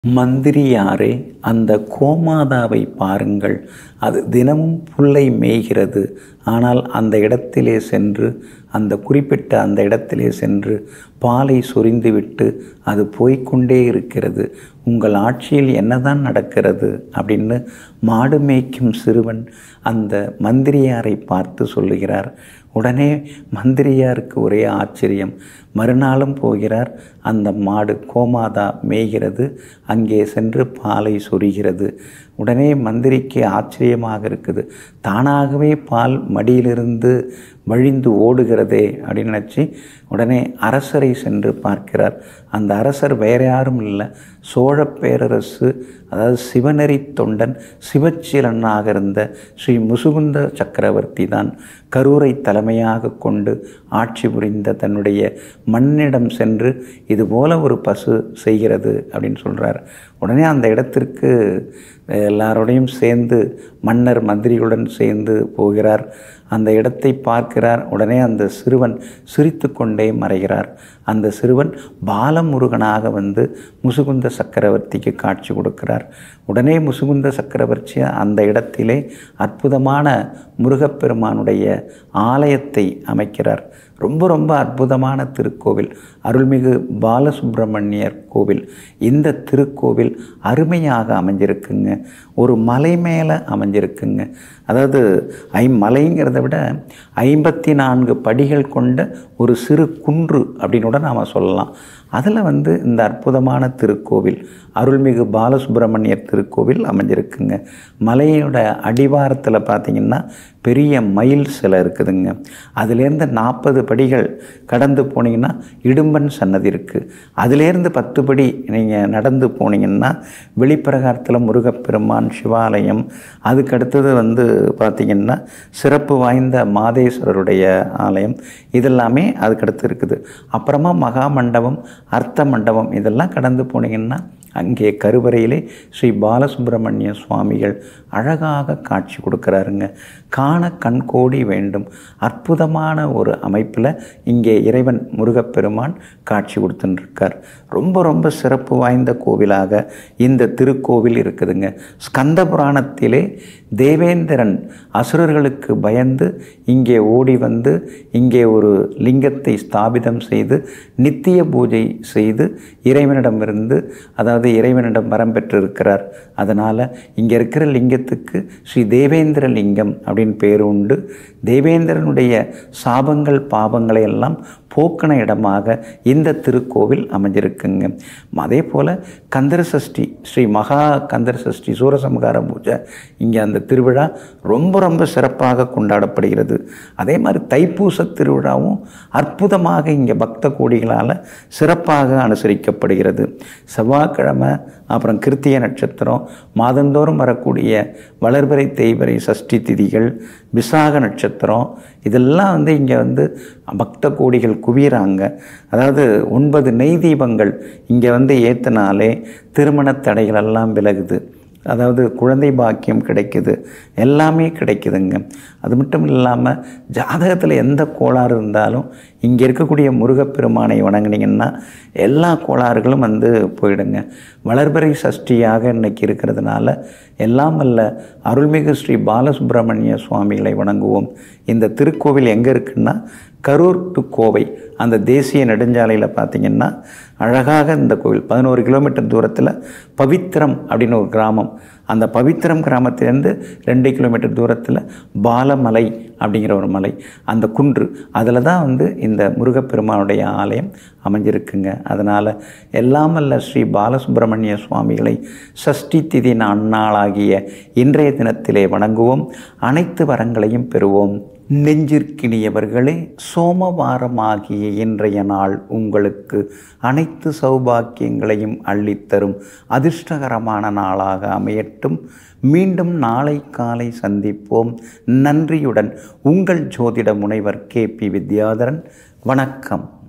மந்திரியாரே அந்த கோமாதாவை பாருங்கள் அது தினமும் புல்லை மேய்கிறது ஆனால் அந்த இடத்திலே சென்று அந்த குறிப்பிட்ட அந்த இடத்திலே சென்று பாலை சொரிந்துவிட்டு அது போய்க்கொண்டே இருக்கிறது உங்கள் ஆட்சியில் என்னதான் நடக்கிறது அப்படின்னு மாடு மேய்க்கும் சிறுவன் அந்த மந்திரியாரை பார்த்து சொல்லுகிறார் உடனே மந்திரியாருக்கு ஒரே ஆச்சரியம் மறுநாளும் போகிறார் அந்த மாடு கோமாதா மேய்கிறது அங்கே சென்று பாலை சொரிகிறது உடனே மந்திரிக்கு ஆச்சரியமாக இருக்குது தானாகவே பால் மடியிலிருந்து வழிந்து ஓடுகிறதே அப்படின்னு நினச்சி உடனே அரசரை சென்று பார்க்கிறார் அந்த அரசர் வேற யாரும் இல்லை சோழ பேரரசு அதாவது சிவநெறி தொண்டன் சிவச்சீலனாக இருந்த ஸ்ரீ முசுகுந்த சக்கரவர்த்தி தான் கரூரை தலைமையாக கொண்டு ஆட்சி புரிந்த தன்னுடைய மண்ணிடம் சென்று இது போல ஒரு பசு செய்கிறது அப்படின்னு சொல்கிறார் உடனே அந்த இடத்திற்கு எல்லாரோடையும் சேர்ந்து மன்னர் மந்திரிகளுடன் சேர்ந்து போகிறார் அந்த இடத்தை பார்க்கிறார் உடனே அந்த சிறுவன் சிரித்து கொண்டே மறைகிறார் அந்த சிறுவன் பாலமுருகனாக வந்து முசுகுந்த சக்கரவர்த்திக்கு காட்சி கொடுக்கிறார் உடனே முசுகுந்த சக்கரவர்த்தி அந்த இடத்திலே அற்புதமான முருகப்பெருமானுடைய ஆலயத்தை அமைக்கிறார் ரொம்ப ரொம்ப அற்புதமான திருக்கோவில் அருள்மிகு பாலசுப்பிரமணியர் கோவில் இந்த திருக்கோவில் அருமையாக அமைஞ்சிருக்குங்க ஒரு மலை மேலே அமைஞ்சிருக்குங்க அதாவது ஐமலைங்கிறத விட ஐம்பத்தி நான்கு படிகள் கொண்ட ஒரு சிறு குன்று அப்படின்னு கூட நாம் சொல்லலாம் அதில் வந்து இந்த அற்புதமான திருக்கோவில் அருள்மிகு பாலசுப்பிரமணியர் திருக்கோவில் அமைஞ்சிருக்குங்க மலையோட அடிவாரத்தில் பார்த்திங்கன்னா பெரிய மயில் சிலை இருக்குதுங்க அதுலேருந்து நாற்பது படிகள் கடந்து போனீங்கன்னா இடும்பன் சன்னதி இருக்குது அதுலேருந்து பத்து படி நீங்கள் நடந்து போனீங்கன்னா வெளிப்பிரகாரத்தில் முருகப்பெருமான் சிவாலயம் அதுக்கு அடுத்தது வந்து பார்த்திங்கன்னா சிறப்பு வாய்ந்த மாதேஸ்வரருடைய ஆலயம் இதெல்லாமே அதுக்கடுத்து இருக்குது அப்புறமா மகா மண்டபம் அர்த்த மண்டபம் இதெல்லாம் கடந்து போனீங்கன்னா அங்கே கருவறையிலே ஸ்ரீ பாலசுப்பிரமணிய சுவாமிகள் அழகாக காட்சி கொடுக்குறாருங்க காண கண்கோடி வேண்டும் அற்புதமான ஒரு அமைப்பில் இங்கே இறைவன் முருகப்பெருமான் காட்சி கொடுத்துட்டுருக்கார் ரொம்ப ரொம்ப சிறப்பு வாய்ந்த கோவிலாக இந்த திருக்கோவில் இருக்குதுங்க ஸ்கந்த புராணத்திலே தேவேந்திரன் அசுரர்களுக்கு பயந்து இங்கே ஓடி வந்து இங்கே ஒரு லிங்கத்தை ஸ்தாபிதம் செய்து நித்திய பூஜை செய்து இறைவனிடமிருந்து அதாவது இறைவனிடம் வரம் பெற்றிருக்கிறார் அதனால் இங்கே இருக்கிற லிங்கத்துக்கு ஸ்ரீ தேவேந்திர லிங்கம் அப்படின்னு பேர் உண்டு தேவேந்திரனுடைய சாபங்கள் பாவங்களை எல்லாம் போக்கின இடமாக இந்த திருக்கோவில் அமைஞ்சிருக்குங்க அதே போல் கந்தர சஷ்டி ஸ்ரீ மகா கந்தர சஷ்டி சூரசம்ஹார பூஜை இங்கே அந்த திருவிழா ரொம்ப ரொம்ப சிறப்பாக கொண்டாடப்படுகிறது அதே மாதிரி தைப்பூச திருவிழாவும் அற்புதமாக இங்கே பக்த கோடிகளால் சிறப்பாக அனுசரிக்கப்படுகிறது செவ்வாய்க்கிழமை அப்புறம் கிருத்திய நட்சத்திரம் மாதந்தோறும் வரக்கூடிய வளர்பிறை தேய்பிறை சஷ்டி திதிகள் விசாக நட்சத்திரம் இதெல்லாம் வந்து இங்கே வந்து பக்த கோடிகள் குவிகிறாங்க அதாவது ஒன்பது நெய் தீபங்கள் இங்கே வந்து ஏற்றினாலே திருமண தடைகள் எல்லாம் விலகுது அதாவது குழந்தை பாக்கியம் கிடைக்குது எல்லாமே கிடைக்குதுங்க அது மட்டும் இல்லாமல் ஜாதகத்தில் எந்த கோளாறு இருந்தாலும் இங்கே இருக்கக்கூடிய முருகப்பெருமானை வணங்கினீங்கன்னா எல்லா கோளாறுகளும் வந்து போயிடுங்க வளர்பிறை சஷ்டியாக இன்னைக்கு இருக்கிறதுனால எல்லாம் வல்ல அருள்மிகு ஸ்ரீ பாலசுப்பிரமணிய சுவாமிகளை வணங்குவோம் இந்த திருக்கோவில் எங்கே இருக்குன்னா கரூர் டு கோவை அந்த தேசிய நெடுஞ்சாலையில் பார்த்திங்கன்னா அழகாக இந்த கோவில் பதினோரு கிலோமீட்டர் தூரத்தில் பவித்திரம் அப்படின்னு ஒரு கிராமம் அந்த பவித்திரம் கிராமத்திலேருந்து ரெண்டு கிலோமீட்டர் தூரத்தில் பாலமலை அப்படிங்கிற ஒரு மலை அந்த குன்று அதில் தான் வந்து இந்த முருகப்பெருமானுடைய ஆலயம் அமைஞ்சிருக்குங்க அதனால் எல்லாமல்ல ஸ்ரீ பாலசுப்பிரமணிய சுவாமிகளை சஷ்டி திதி நன்னாளாகிய இன்றைய தினத்திலே வணங்குவோம் அனைத்து வரங்களையும் பெறுவோம் நெஞ்சிற்கினியவர்களே சோமவாரமாகிய இன்றைய நாள் உங்களுக்கு அனைத்து சௌபாக்கியங்களையும் அள்ளித்தரும் அதிர்ஷ்டகரமான நாளாக அமையட்டும் மீண்டும் நாளை காலை சந்திப்போம் நன்றியுடன் உங்கள் ஜோதிட முனைவர் கே பி வித்யாதரன் வணக்கம்